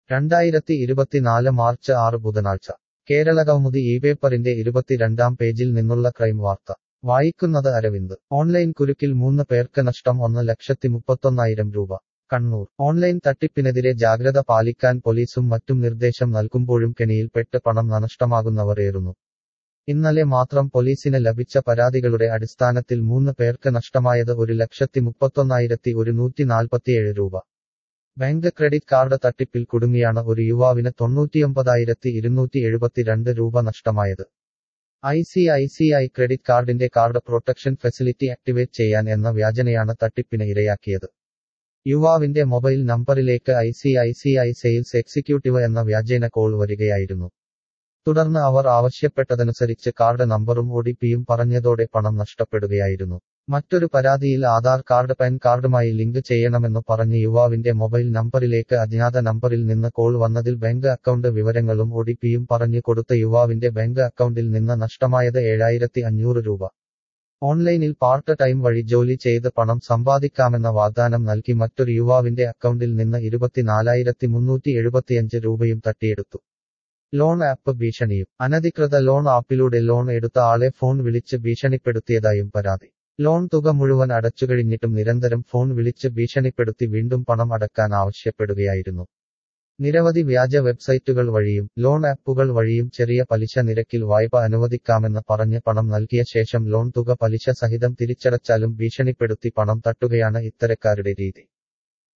രണ്ടായിരത്തി ഇരുപത്തിനാല് മാർച്ച് ആറ് ബുധനാഴ്ച കേരളകൗമുദി ഈ പേപ്പറിന്റെ ഇരുപത്തിരണ്ടാം പേജിൽ നിന്നുള്ള ക്രൈം വാർത്ത വായിക്കുന്നത് അരവിന്ദ് ഓൺലൈൻ കുരുക്കിൽ മൂന്ന് പേർക്ക് നഷ്ടം ഒന്ന് ലക്ഷത്തി മുപ്പത്തൊന്നായിരം രൂപ കണ്ണൂർ ഓൺലൈൻ തട്ടിപ്പിനെതിരെ ജാഗ്രത പാലിക്കാൻ പോലീസും മറ്റും നിർദ്ദേശം നൽകുമ്പോഴും കെണിയിൽപ്പെട്ട് പണം നഷ്ടമാകുന്നവർ ഏറുന്നു ഇന്നലെ മാത്രം പോലീസിന് ലഭിച്ച പരാതികളുടെ അടിസ്ഥാനത്തിൽ മൂന്ന് പേർക്ക് നഷ്ടമായത് ഒരു ലക്ഷത്തി മുപ്പത്തൊന്നായിരത്തി ഒരുന്നൂറ്റി നാൽപ്പത്തിയേഴ് രൂപ ബാങ്ക് ക്രെഡിറ്റ് കാർഡ് തട്ടിപ്പിൽ കുടുങ്ങിയാണ് ഒരു യുവാവിന് തൊണ്ണൂറ്റിയൊമ്പതായിരത്തി ഇരുന്നൂറ്റി എഴുപത്തിരണ്ട് രൂപ നഷ്ടമായത് I C I C I credit കാർഡിന്റെ കാർഡ് പ്രൊട്ടക്ഷൻ ഫെസിലിറ്റി ആക്ടിവേറ്റ് ചെയ്യാൻ എന്ന വ്യാജനയാണ് തട്ടിപ്പിന് ഇരയാക്കിയത് യുവാവിന്റെ മൊബൈൽ നമ്പറിലേക്ക് I C I C I sales executive എന്ന വ്യാജേന കോൾ വരികയായിരുന്നു തുടർന്ന് അവർ ആവശ്യപ്പെട്ടതനുസരിച്ച് കാർഡ് നമ്പറും ഒ ടി പിയും പറഞ്ഞതോടെ പണം നഷ്ടപ്പെടുകയായിരുന്നു മറ്റൊരു പരാതിയിൽ Aadhaar card PAN card link ചെയ്യണമെന്ന് പറഞ്ഞ് യുവാവിന്റെ മൊബൈൽ നമ്പറിലേക്ക് അജ്ഞാത നമ്പറിൽ നിന്ന് കോൾ വന്നതിൽ ബാങ്ക് അക്കൗണ്ട് വിവരങ്ങളും ഒ ടി പിയും പറഞ്ഞു കൊടുത്ത യുവാവിന്റെ ബാങ്ക് അക്കൗണ്ടിൽ നിന്ന് നഷ്ടമായത് ഏഴായിരത്തി അഞ്ഞൂറ് രൂപ ഓൺലൈനിൽ പാർട്ട് ടൈം വഴി ജോലി ചെയ്ത് പണം സമ്പാദിക്കാമെന്ന വാഗ്ദാനം നൽകി മറ്റൊരു യുവാവിന്റെ അക്കൗണ്ടിൽ നിന്ന് ഇരുപത്തിനാലായിരത്തി മുന്നൂറ്റി എഴുപത്തിയഞ്ച് രൂപയും തട്ടിയെടുത്തു ലോൺ ആപ്പ് ഭീഷണിയും അനധികൃത ലോൺ ആപ്പിലൂടെ ലോൺ എടുത്ത ആളെ ഫോൺ വിളിച്ച് ഭീഷണിപ്പെടുത്തിയതായും പരാതി ലോൺ തുക മുഴുവൻ അടച്ചുകഴിഞ്ഞിട്ടും നിരന്തരം ഫോൺ വിളിച്ച് ഭീഷണിപ്പെടുത്തി വീണ്ടും പണം അടക്കാൻ ആവശ്യപ്പെടുകയായിരുന്നു നിരവധി വ്യാജ വെബ്സൈറ്റുകൾ വഴിയും ലോൺ ആപ്പുകൾ വഴിയും ചെറിയ പലിശ നിരക്കിൽ വായ്പ അനുവദിക്കാമെന്ന് പറഞ്ഞ് പണം നൽകിയ ശേഷം ലോൺ തുക പലിശ സഹിതം തിരിച്ചടച്ചാലും ഭീഷണിപ്പെടുത്തി പണം തട്ടുകയാണ് ഇത്തരക്കാരുടെ രീതി